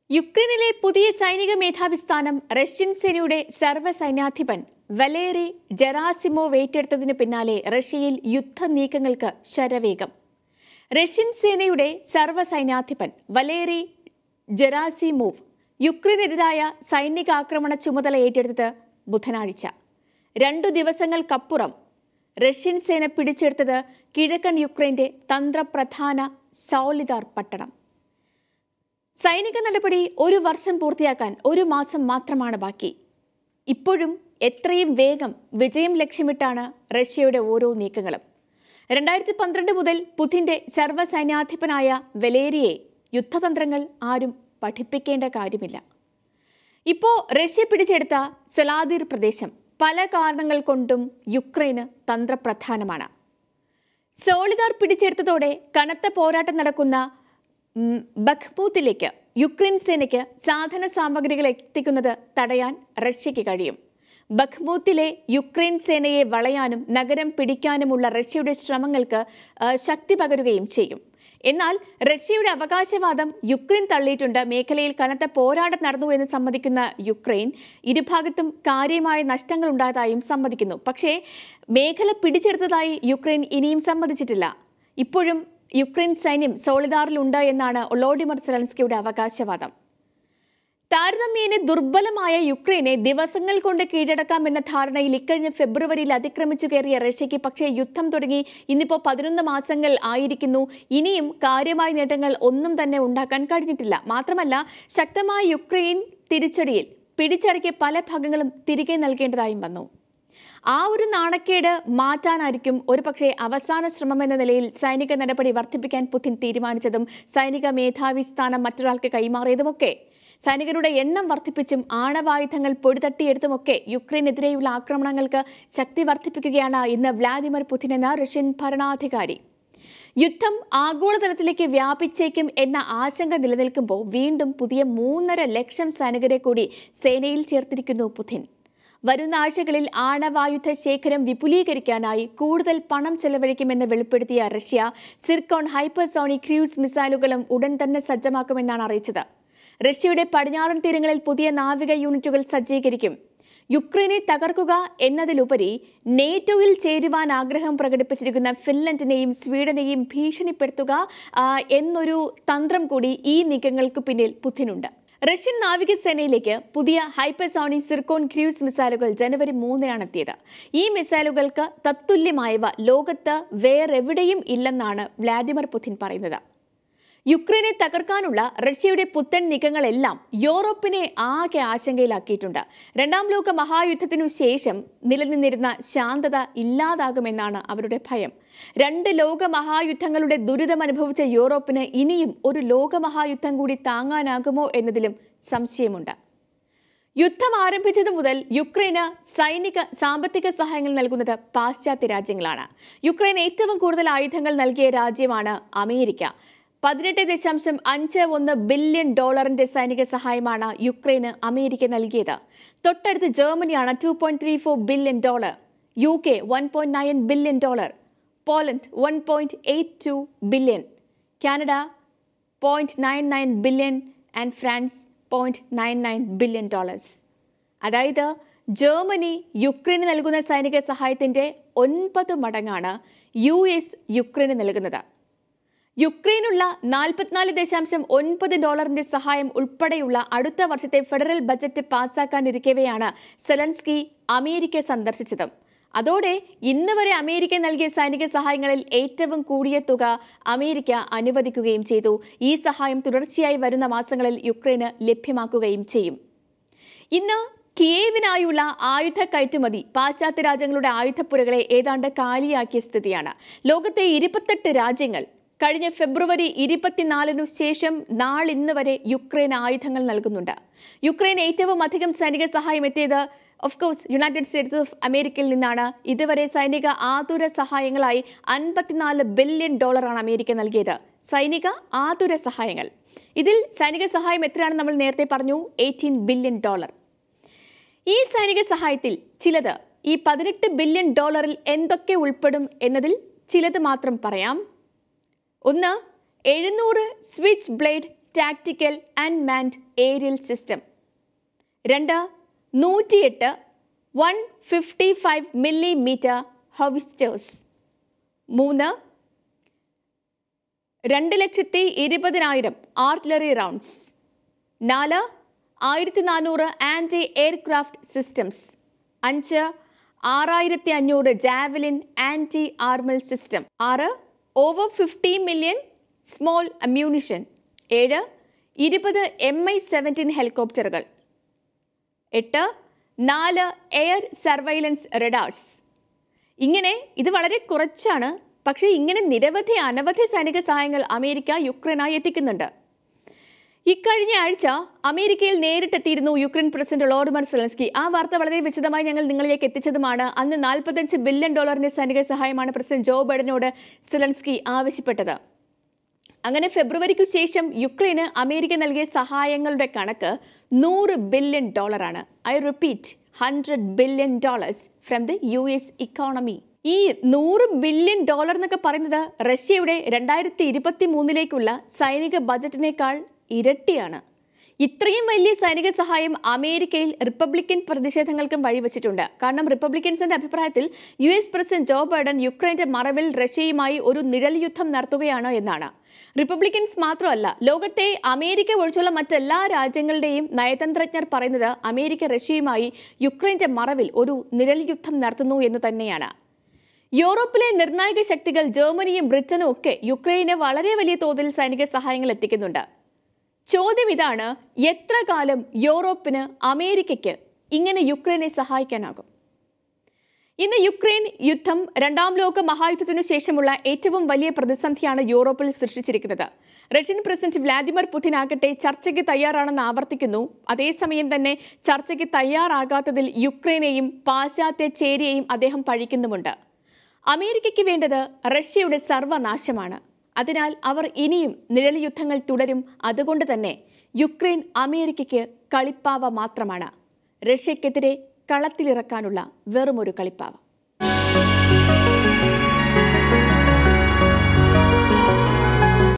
യുക്രൈനിലെ പുതിയ സൈനിക മേധാവി സ്ഥാനം റഷ്യൻ സേനയുടെ സർവ്വസൈന്യാധിപൻ വലേറി ജെറാസിമോവ് ഏറ്റെടുത്തതിന് പിന്നാലെ റഷ്യയിൽ യുദ്ധ നീക്കങ്ങൾക്ക് ശരവേഗം റഷ്യൻ സേനയുടെ സർവ്വസൈന്യാധിപൻ വലേറി ജെറാസിമോവ് യുക്രൈനെതിരായ സൈനിക ആക്രമണ ചുമതല ഏറ്റെടുത്തത് ബുധനാഴ്ച രണ്ടു ദിവസങ്ങൾക്കപ്പുറം റഷ്യൻ സേന പിടിച്ചെടുത്തത് കിഴക്കൻ യുക്രൈന്റെ തന്ത്രപ്രധാന സൗലിദാർ പട്ടണം സൈനിക നടപടി ഒരു വർഷം പൂർത്തിയാക്കാൻ ഒരു മാസം മാത്രമാണ് ബാക്കി ഇപ്പോഴും എത്രയും വേഗം വിജയം ലക്ഷ്യമിട്ടാണ് റഷ്യയുടെ ഓരോ നീക്കങ്ങളും രണ്ടായിരത്തി പന്ത്രണ്ട് മുതൽ പുതിന്റെ സർവ്വസൈന്യാധിപനായ വെലേരിയെ യുദ്ധതന്ത്രങ്ങൾ ആരും പഠിപ്പിക്കേണ്ട കാര്യമില്ല ഇപ്പോൾ റഷ്യ പിടിച്ചെടുത്ത സലാദിർ പ്രദേശം പല കാരണങ്ങൾ കൊണ്ടും യുക്രൈന് തന്ത്രപ്രധാനമാണ് സോളിദാർ പിടിച്ചെടുത്തതോടെ കനത്ത പോരാട്ടം നടക്കുന്ന ഉം, ബഖ്മൂത്തിലേക്ക് യുക്രൈൻ സേനയ്ക്ക് സാധന സാമഗ്രികൾ എത്തിക്കുന്നത് തടയാൻ റഷ്യയ്ക്ക് കഴിയും ബഖ്മൂത്തിലെ യുക്രൈൻ സേനയെ വളയാനും നഗരം പിടിക്കാനുമുള്ള റഷ്യയുടെ ശ്രമങ്ങൾക്ക് ആ, ശക്തി പകരുകയും ചെയ്യും എന്നാൽ റഷ്യയുടെ അവകാശവാദം യുക്രൈൻ തള്ളിയിട്ടുണ്ട് മേഖലയിൽ കനത്ത പോരാട്ടം നടന്നു എന്ന് സമ്മതിക്കുന്ന യുക്രൈൻ ഇരുഭാഗത്തും കാര്യമായ നഷ്ടങ്ങൾ ഉണ്ടായതായും സമ്മതിക്കുന്നു പക്ഷേ മേഖല പിടിച്ചെടുത്തതായി യുക്രൈൻ ഇനിയും സമ്മതിച്ചിട്ടില്ല ഇപ്പോഴും യുക്രൈൻ സൈന്യം സോളിദാറിലുണ്ട് എന്നാണ് ഒളോഡിമർ സെലൻസ്കിയുടെ അവകാശവാദം താരതമ്യേന ദുർബലമായ യുക്രൈനെ ദിവസങ്ങൾ കൊണ്ട് കീഴടക്കാമെന്ന ധാരണയിൽ ഇക്കഴിഞ്ഞ ഫെബ്രുവരിയിൽ അതിക്രമിച്ചു കയറിയ റഷ്യയ്ക്ക് പക്ഷേ യുദ്ധം തുടങ്ങി ഇന്നിപ്പോൾ പതിനൊന്ന് മാസങ്ങൾ ആയിരിക്കുന്നു ഇനിയും കാര്യമായ നേട്ടങ്ങൾ ഒന്നും തന്നെ ഉണ്ടാക്കാൻ കഴിഞ്ഞിട്ടില്ല മാത്രമല്ല ശക്തമായ യുക്രൈൻ തിരിച്ചടിയിൽ പിടിച്ചടക്കിയ പല ഭാഗങ്ങളും തിരികെ നൽകേണ്ടതായും വന്നു ആ ഒരു നാണക്കേട് മാറ്റാനായിരിക്കും ഒരുപക്ഷെ അവസാന ശ്രമം എന്ന നിലയിൽ സൈനിക നടപടി വർദ്ധിപ്പിക്കാൻ പുതിൻ തീരുമാനിച്ചതും സൈനിക മേധാവി സ്ഥാനം മറ്റൊരാൾക്ക് കൈമാറിയതുമൊക്കെ സൈനികരുടെ എണ്ണം വർദ്ധിപ്പിച്ചും ആണവായുധങ്ങൾ പൊടിതട്ടിയെടുത്തുമൊക്കെ യുക്രൈനെതിരെയുള്ള ആക്രമണങ്ങൾക്ക് ശക്തി വർദ്ധിപ്പിക്കുകയാണ് ഇന്ന് വ്ളാദിമിർ പുതിൻ എന്ന റഷ്യൻ ഭരണാധികാരി യുദ്ധം ആഗോളതലത്തിലേക്ക് വ്യാപിച്ചേക്കും എന്ന ആശങ്ക നിലനിൽക്കുമ്പോൾ വീണ്ടും പുതിയ മൂന്നര ലക്ഷം സൈനികരെ കൂടി സേനയിൽ ചേർത്തിരിക്കുന്നു പുതിൻ വരുന്ന ആഴ്ചകളിൽ ആണവായുധ ശേഖരം വിപുലീകരിക്കാനായി കൂടുതൽ പണം ചെലവഴിക്കുമെന്ന് വെളിപ്പെടുത്തിയ റഷ്യ സിർക്കോൺ ഹൈപ്പർസോണിക് ക്രൂസ് മിസൈലുകളും ഉടൻ തന്നെ സജ്ജമാക്കുമെന്നാണ് അറിയിച്ചത് റഷ്യയുടെ പടിഞ്ഞാറൻ തീരങ്ങളിൽ പുതിയ നാവിക യൂണിറ്റുകൾ സജ്ജീകരിക്കും യുക്രൈനെ തകർക്കുക എന്നതിലുപരി നേറ്റോയിൽ ചേരുവാൻ ആഗ്രഹം പ്രകടിപ്പിച്ചിരിക്കുന്ന ഫിൻലൻഡിനെയും സ്വീഡനെയും ഭീഷണിപ്പെടുത്തുക ആ, എന്നൊരു തന്ത്രം കൂടി ഈ നീക്കങ്ങൾക്ക് പിന്നിൽ പുതിനുണ്ട് റഷ്യൻ നാവികസേനയിലേക്ക് പുതിയ ഹൈപ്പർസോണിക് സിർക്കോൺ ക്രൂസ് മിസൈലുകൾ ജനുവരി മൂന്നിനാണ് എത്തിയത് ഈ മിസൈലുകൾക്ക് തത്തുല്യമായവ ലോകത്ത് വേറെവിടെയും ഇല്ലെന്നാണ് വ്ളാദിമിർ പുതിൻ പറയുന്നത് യുക്രൈനെ തകർക്കാനുള്ള റഷ്യയുടെ പുത്തൻ നീക്കങ്ങളെല്ലാം യൂറോപ്പിനെ ആകെ ആശങ്കയിലാക്കിയിട്ടുണ്ട് രണ്ടാം ലോക മഹായുദ്ധത്തിനു ശേഷം നിലനിന്നിരുന്ന ശാന്തത ഇല്ലാതാകുമെന്നാണ് അവരുടെ ഭയം രണ്ട് ലോക മഹായുദ്ധങ്ങളുടെ ദുരിതം അനുഭവിച്ച യൂറോപ്പിന് ഇനിയും ഒരു ലോക മഹായുദ്ധം കൂടി താങ്ങാനാകുമോ എന്നതിലും സംശയമുണ്ട് യുദ്ധം ആരംഭിച്ചതു മുതൽ യുക്രൈന് സൈനിക സാമ്പത്തിക സഹായങ്ങൾ നൽകുന്നത് പാശ്ചാത്യ രാജ്യങ്ങളാണ് യുക്രൈൻ ഏറ്റവും കൂടുതൽ ആയുധങ്ങൾ നൽകിയ രാജ്യമാണ് അമേരിക്ക പതിനെട്ട് ദശാംശം അഞ്ച് ഒന്ന് ബില്യൺ ഡോളറിന്റെ സൈനിക സഹായമാണ് യുക്രൈന് അമേരിക്ക നൽകിയത് തൊട്ടടുത്ത് ജർമ്മനിയാണ് two point three four billion dollar U K one point nine billion dollar Poland one point eight two billion Canada point nine nine billion and France point nine nine billion dollars അതായത് Germany യുക്രൈന് നൽകുന്ന സൈനിക സഹായത്തിന്റെ ഒൻപത് മടങ്ങാണ് U S യുക്രൈന് നൽകുന്നത് യുക്രൈനുള്ള നാൽപ്പത്തിനാല് ദശാംശം ഒൻപത് ഡോളറിന്റെ സഹായം ഉൾപ്പെടെയുള്ള അടുത്ത വർഷത്തെ ഫെഡറൽ ബജറ്റ് പാസാക്കാനിരിക്കവെയാണ് സെലൻസ്കി അമേരിക്ക സന്ദർശിച്ചത് അതോടെ ഇന്ന് വരെ അമേരിക്ക നൽകിയ സൈനിക സഹായങ്ങളിൽ ഏറ്റവും കൂടിയ തുക അമേരിക്ക അനുവദിക്കുകയും ചെയ്തു ഈ സഹായം തുടർച്ചയായി വരുന്ന മാസങ്ങളിൽ യുക്രൈന് ലഭ്യമാക്കുകയും ചെയ്യും ഇന്ന് കിയേവിനായുള്ള ആയുധ കയറ്റുമതി പാശ്ചാത്യ രാജ്യങ്ങളുടെ ആയുധപ്പുരകളെ ഏതാണ്ട് കാലിയാക്കിയ സ്ഥിതിയാണ് ലോകത്തെ ഇരുപത്തെട്ട് രാജ്യങ്ങൾ കഴിഞ്ഞ ഫെബ്രുവരി ഇരുപത്തിനാലിനു ശേഷം നാളിന്ന് വരെ യുക്രൈൻ ആയുധങ്ങൾ നൽകുന്നുണ്ട് യുക്രൈൻ ഏറ്റവും അധികം സൈനിക സഹായം എത്തിയത് of course United States of അമേരിക്കയിൽ നിന്നാണ് ഇതുവരെ സൈനിക ആതുര സഹായങ്ങളായി അൻപത്തിനാല് ബില്യൺ ഡോളറാണ് അമേരിക്ക നൽകിയത് സൈനിക ആതുര സഹായങ്ങൾ ഇതിൽ സൈനിക സഹായം എത്രയാണെന്ന് നമ്മൾ നേരത്തെ പറഞ്ഞു എയ്റ്റീൻ ബില്യൺ ഡോളർ ഈ സൈനിക സഹായത്തിൽ ചിലത് ഈ പതിനെട്ട് ബില്യൺ ഡോളറിൽ എന്തൊക്കെ ഉൾപ്പെടും എന്നതിൽ ചിലത് മാത്രം പറയാം ഒന്ന് എഴുന്നൂറ് switch blade tactical unmanned aerial system രണ്ട് നൂറ്റിയെട്ട് one fifty five millimetre howitzers മൂന്ന് രണ്ട് ലക്ഷത്തി ഇരുപതിനായിരം ആർട്ടിലറി റൗണ്ട്സ് നാല് ആയിരത്തി നാനൂറ് ആൻറ്റി എയർക്രാഫ്റ്റ് സിസ്റ്റംസ് അഞ്ച് ആറായിരത്തി അഞ്ഞൂറ് ജാവലിൻ ആൻറ്റി ആർമൽ സിസ്റ്റം ആറ് over fifty million small ammunition ഏഴ് ഇരുപത് എം ഐ സെവൻറ്റീൻ ഹെലികോപ്റ്ററുകൾ എട്ട് നാല് എയർ സർവൈലൻസ് റഡാർസ് ഇങ്ങനെ ഇത് വളരെ കുറച്ചാണ് പക്ഷേ ഇങ്ങനെ നിരവധി അനവധി സൈനിക സഹായങ്ങൾ അമേരിക്ക യുക്രൈനായി എത്തിക്കുന്നുണ്ട് ഇക്കഴിഞ്ഞ ആഴ്ച അമേരിക്കയിൽ നേരിട്ടെത്തിയിരുന്നു യുക്രൈൻ പ്രസിഡന്റ് ലോർമർ സെലൻസ്കി ആ വാർത്ത വളരെ വിശദമായി ഞങ്ങൾ നിങ്ങളിലേക്ക് എത്തിച്ചതുമാണ് അന്ന് നാൽപ്പത്തഞ്ച് ബില്യൺ ഡോളറിന്റെ സൈനിക സഹായമാണ് പ്രസിഡന്റ് ജോ ബൈഡനോട് സെലൻസ്കി ആവശ്യപ്പെട്ടത് അങ്ങനെ ഫെബ്രുവരിക്കു ശേഷം യുക്രൈന് അമേരിക്ക നൽകിയ സഹായങ്ങളുടെ കണക്ക് നൂറ് ബില്യൺ ഡോളറാണ് I repeat hundred billion dollars from the U S economy ഈ നൂറ് ബില്യൺ ഡോളർ എന്നൊക്കെ പറയുന്നത് റഷ്യയുടെ രണ്ടായിരത്തി ഇരുപത്തി മൂന്നിലേക്കുള്ള സൈനിക ബജറ്റിനേക്കാൾ ഇരട്ടിയാണ് ഇത്രയും വലിയ സൈനിക സഹായം അമേരിക്കയിൽ റിപ്പബ്ലിക്കൻ പ്രതിഷേധങ്ങൾക്കും വഴിവെച്ചിട്ടുണ്ട് കാരണം റിപ്പബ്ലിക്കൻസിന്റെ അഭിപ്രായത്തിൽ U S president Joe Biden യുക്രൈന്റെ മറവിൽ റഷ്യയുമായി ഒരു നിഴൽ യുദ്ധം നടത്തുകയാണ് എന്നാണ് റിപ്പബ്ലിക്കൻസ് മാത്രമല്ല ലോകത്തെ അമേരിക്ക ഒഴിച്ചുള്ള മറ്റെല്ലാ രാജ്യങ്ങളുടെയും നയതന്ത്രജ്ഞർ പറയുന്നത് അമേരിക്ക റഷ്യയുമായി യുക്രൈന്റെ മറവിൽ ഒരു നിഴൽ യുദ്ധം നടത്തുന്നു എന്ന് തന്നെയാണ് യൂറോപ്പിലെ നിർണായക ശക്തികൾ ജർമ്മനിയും ബ്രിട്ടനും ഒക്കെ യുക്രൈന് വളരെ വലിയ തോതിൽ സൈനിക സഹായങ്ങൾ എത്തിക്കുന്നുണ്ട് ചോദ്യം ഇതാണ് എത്ര കാലം യൂറോപ്പിന് അമേരിക്കയ്ക്ക് ഇങ്ങനെ യുക്രൈനെ സഹായിക്കാനാകും ഇന്ന് യുക്രൈൻ യുദ്ധം രണ്ടാം ലോക മഹായുദ്ധത്തിനു ശേഷമുള്ള ഏറ്റവും വലിയ പ്രതിസന്ധിയാണ് യൂറോപ്പിൽ സൃഷ്ടിച്ചിരിക്കുന്നത് റഷ്യൻ പ്രസിഡന്റ് വ്ലാദിമിർ പുടിൻ ആകട്ടെ ചർച്ചയ്ക്ക് തയ്യാറാണെന്ന് ആവർത്തിക്കുന്നു അതേസമയം തന്നെ ചർച്ചയ്ക്ക് തയ്യാറാകാത്തതിൽ യുക്രൈനെയും പാശ്ചാത്യ ചേരിയെയും അദ്ദേഹം പഴിക്കുന്നുമുണ്ട് അമേരിക്കയ്ക്ക് വേണ്ടത് റഷ്യയുടെ സർവനാശമാണ് അതിനാൽ അവർ ഇനിയും നിഴൽ യുദ്ധങ്ങൾ തുടരും അതുകൊണ്ട് തന്നെ യുക്രൈൻ അമേരിക്കയ്ക്ക് കളിപ്പാവ മാത്രമാണ് റഷ്യക്കെതിരെ കളത്തിലിറക്കാനുള്ള വെറുമൊരു കളിപ്പാവ